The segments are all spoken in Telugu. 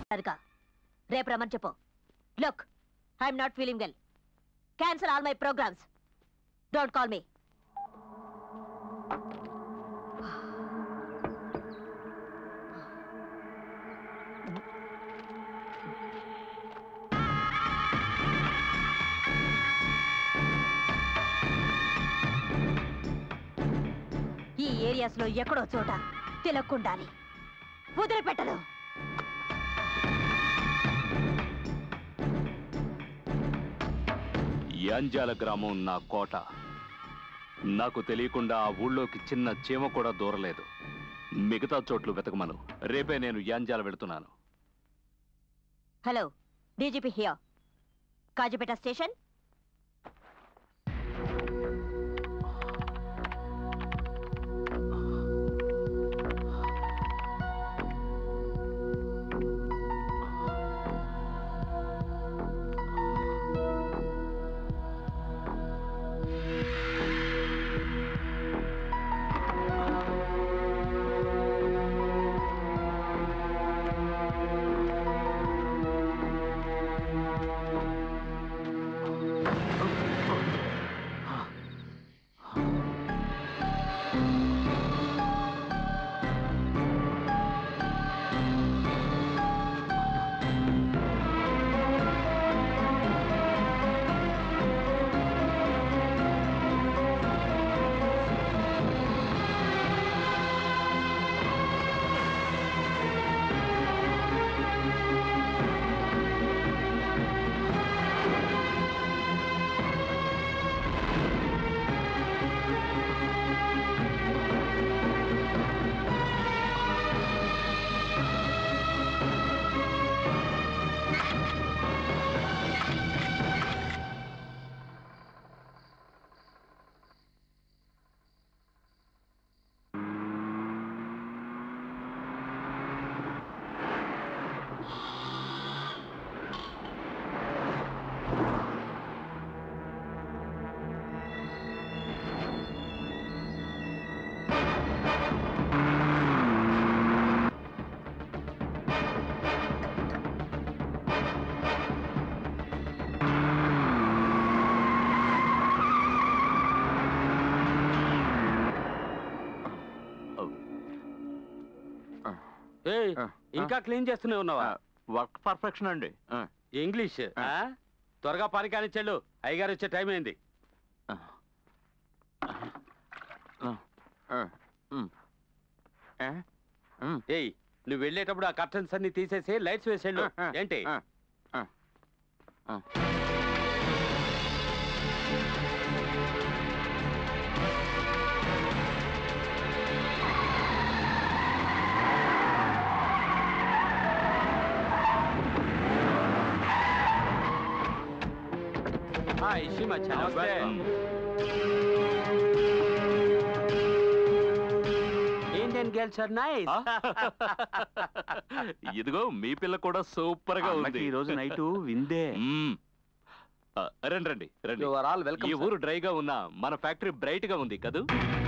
అదిగా రేపు రమ్మని చెప్పు look I'm not feeling well cancel all my programmes don't call me ఈ ఏరియాస్ లో ఎక్కడో చోట తిలక్కుండాలి వదిలిపెట్టను యాంజాల గ్రామం నా కోట నాకు తెలియకుండా ఆ ఊళ్ళోకి చిన్న చీమ కూడా దూరలేదు మిగతా చోట్లు వెతకమను రేపే నేను యాంజాల వెళుతున్నాను hello DGP here Kazipet station ఏయ్ ఇంకా క్లీన్ చేస్తూనే ఉన్నావా వర్క్ పర్ఫెక్షన్ అండి ఇంగ్లీష్ ఆ? త్వరగా పని కానిచ్చాడు అయ్యగారు వచ్చే టైం అయింది ఏయ్ నువ్వు వెళ్ళేటప్పుడు ఆ కర్టన్స్ అన్ని తీసేసి లైట్స్ వేసేళ్ళు ఏంటి ఆ, ఇషి మచ్చా నమస్తే ఇండియన్ గర్ల్స్ ఆర్ నైస్ ఇదిగో మీ పిల్ల కూడా సూపర్ గా ఉంది ఈ రోజు నైట్ విందే మ్మ్. ఆ, రండి రండి రండి You are all welcome, ఈ sir. ఊరు డ్రై గా ఉన్నా మన ఫ్యాక్టరీ బ్రైట్ గా ఉంది కదూ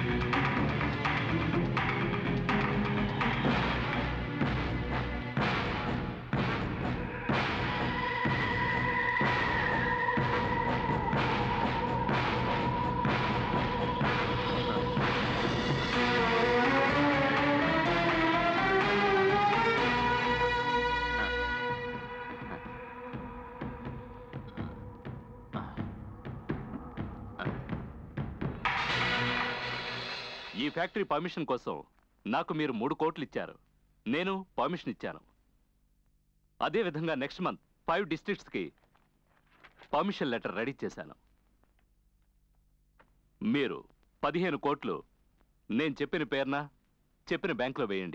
ఈ ఫ్యాక్టరీ పర్మిషన్ కోసం నాకు మీరు మూడు కోట్లు ఇచ్చారు నేను పర్మిషన్ ఇచ్చాను అదే విధంగా నెక్స్ట్ మంత్ ఫైవ్ డిస్ట్రిక్ట్స్కి పర్మిషన్ లెటర్ రెడీ చేశాను మీరు పదిహేను కోట్లు నేను చెప్పిన పేరున చెప్పిన బ్యాంకులో వేయండి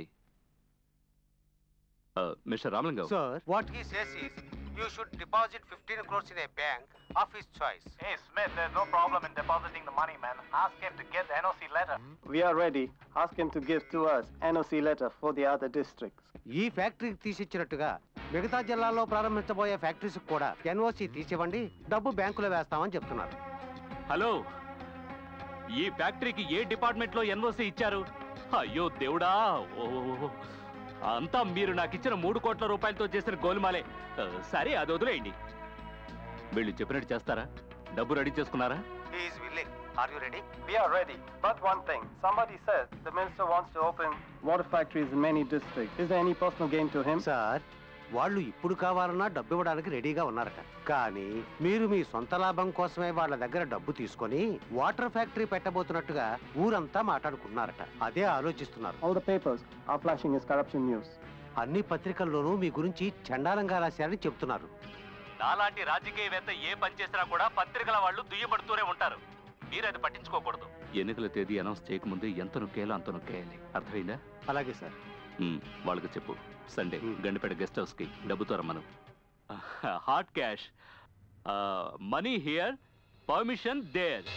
ఆ, mister Ramalingam Sir, what he says is you should deposit 15 crores in a bank of his choice. Hey, Smith, there's no problem in depositing the money, man. Ask him to get the NOC letter. We are ready. Ask him to give to us NOC letter for the other districts. ఈ ఫ్యాక్టరీకి తీసిచ్చినట్టుగా మిగతా జిల్లాల్లో ప్రారంభించబోయే ఫ్యాక్టరీస్ కూడా ఎన్ఓసి తీసివ్వండి డబ్బు బ్యాంకులో వేస్తామని చెప్తున్నారు హలో ఈ ఫ్యాక్టరీకి ఏ డిపార్ట్మెంట్లో ఎన్ఓసి ఇచ్చారు అయ్యో దేవుడా ఓ అంతా మీరు నాకు ఇచ్చిన మూడు కోట్ల రూపాయలతో చేసిన గోలుమాలే ఆ, సరే అది వదిలేయండి వీళ్ళు చెప్పినట్టు చేస్తారా డబ్బు రెడీ చేసుకున్నారా He is willing. Are you ready? We are ready. But one thing, somebody says the minister wants to open water factories in many districts. Is there any personal gain to him? Sir వాళ్ళు ఇప్పుడు కావాలన్నా డబ్బు ఇవ్వడానికి రెడీగా ఉన్నారట కానీ మీరు మీ సొంత లాభం కోసమే వాళ్ళ దగ్గర డబ్బు తీసుకొని వాటర్ ఫ్యాక్టరీ పెట్టబోతున్నట్టుగా ఊరంతా మాట్లాడుకున్నారట అదే ఆలోచిస్తున్నారు All the papers are flashing his corruption news. అన్ని పత్రికల్లోనూ మీ గురించి చండాలంగా రాశారని చెప్తున్నారు నాలాంటి రాజకీయవేత్త ఏ పని చేసినా కూడా పత్రికల వాళ్ళు దుయ్యబడుతూనే ఉంటారు మీరు అది పట్టించుకోకూడదు ఎన్నికల తేదీ అనౌన్స్ చేయకముందే ఎంత నొక్కేయాలో అంత నొక్కేయాలి అర్థమైందా అలాగే సార్ మ్మ్, వాళ్ళకి చెప్పు సండే మ్మ్. గండిపేట గెస్ట్ హౌస్ కి డబ్బుతో రమ్మను hot cash money here permission there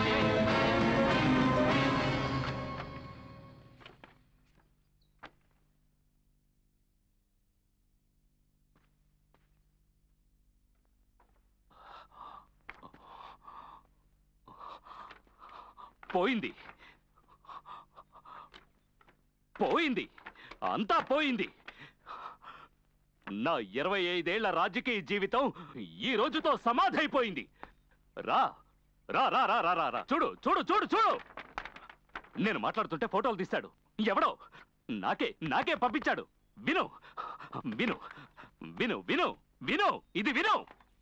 పోయింది పోయింది అంతా పోయింది నా ఇరవై ఐదేళ్ల రాజకీయ జీవితం ఈ రోజుతో సమాధైపోయింది రా రా రా రా రా రా రా చూడు చూడు చూడు చూడు నేను మాట్లాడుతుంటే ఫోటోలు తీశాడు ఎవడో నాకే నాకే పంపించాడు విను విను విను విను విను ఇది విను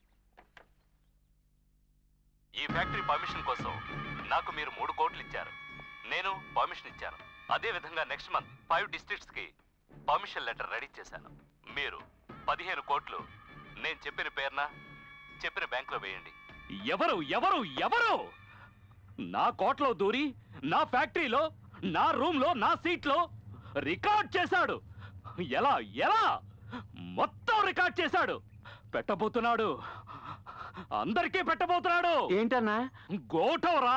ఈ ఫ్యాక్టరీ పర్మిషన్ కోసం నాకు మీరు మూడు కోట్లు ఇచ్చారు నేను పర్మిషన్ ఇచ్చాను అదే విధంగా నెక్స్ట్ మంత్ ఫైవ్ డిస్ట్రిక్ట్స్ కి పర్మిషన్ లెటర్ రెడీ చేశాను మీరు పదిహేను కోట్లు నేను చెప్పిన పేరున చెప్పిన బ్యాంకులో వేయండి ఎవరు ఎవరు ఎవరు నా కోట్లో దూరి నా ఫ్యాక్టరీలో నా రూమ్ లో నా సీట్ లో రికార్డ్ చేశాడు ఎలా ఎలా మొత్తం రికార్డ్ చేశాడు పెట్టబోతున్నాడు అందరికీ పెట్టబోతున్నాడు ఏంటన్నా గోటవరా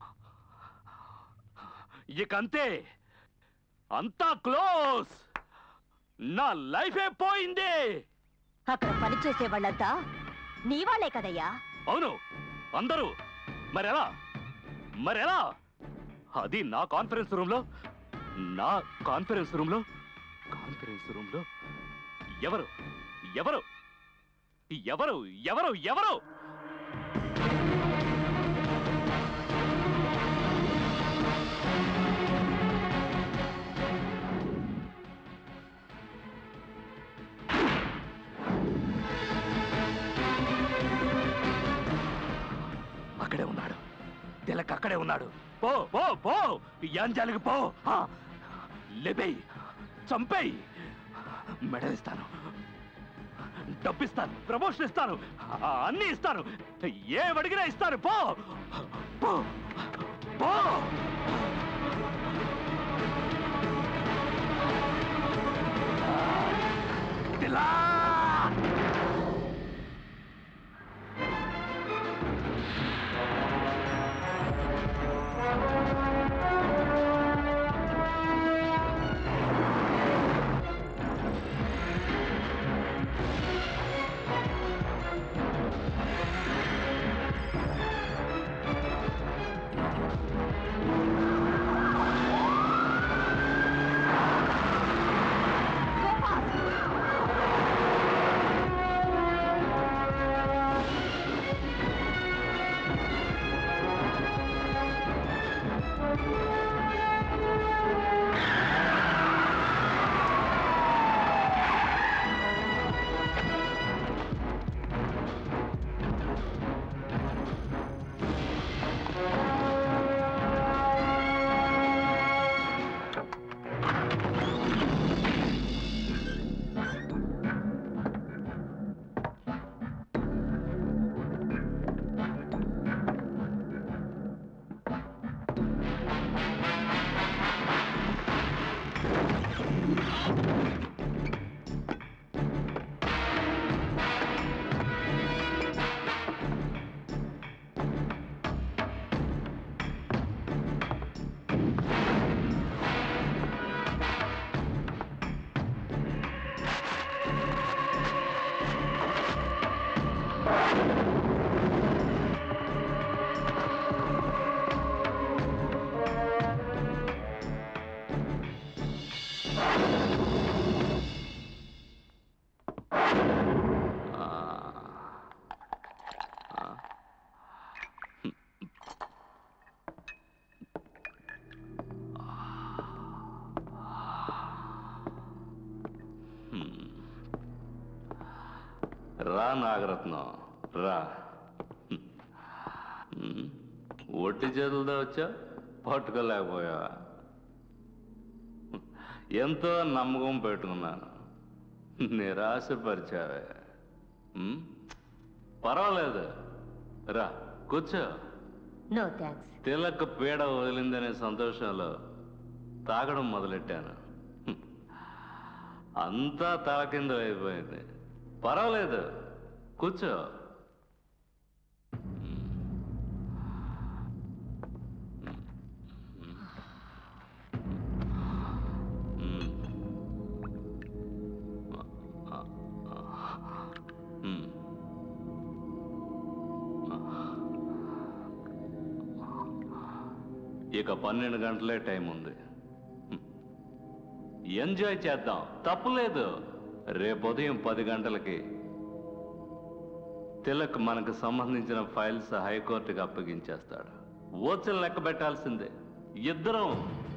ఇకంతే అంతా క్లోజ్ నా లైఫే పోయింది అక్కడ పనిచేసే వాళ్ళంతా నీ వాళ్ళే కదయ్యా అవును అందరూ మరెలా మరెలా అది నా కాన్ఫరెన్స్ రూమ్ లో నా కాన్ఫరెన్స్ రూమ్ లో కాన్ఫరెన్స్ రూమ్ లో ఎవరు ఎవరు ఎవరు ఎవరు ఎవరు అక్కడే ఉన్నాడు తిలక్ అక్కడే ఉన్నాడు పో పో పో యాంజాలికి పో ఆ, లేపేయ్ చంపేయ్ మెడలిస్తాను డబ్బిస్తాను ప్రమోషన్ ఇస్తాను ఆ, అన్నీ ఇస్తాను ఏం అడిగినా ఇస్తాను పో పో పో తిలక్! నాగరత్నం రా హ్మ్. ఒట్టి చేతులతో వచ్చా పట్టుకోలేకపోయావా ఎంతో నమ్మకం పెట్టుకున్నాను నిరాశపరిచావే హ్మ్? పర్వాలేదు రా కూర్చో నో థ్యాంక్స్ తిలక్ పీడ వదిలిందనే సంతోషంలో తాగడం మొదలెట్టాను హ్మ్. అంతా తలకింద అయిపోయింది పర్వాలేదు కూర్చో హ్మ్. హ్మ్. ఇక పన్నెండు గంటలే టైం ఉంది హ్మ్. ఎంజాయ్ చేద్దాం తప్పులేదు రేపు ఉదయం పది గంటలకి తిలక్ మనకు సంబంధించిన ఫైల్స్ హైకోర్టుకి అప్పగించేస్తాడు ఓచలు లెక్క పెట్టాల్సిందే ఇద్దరం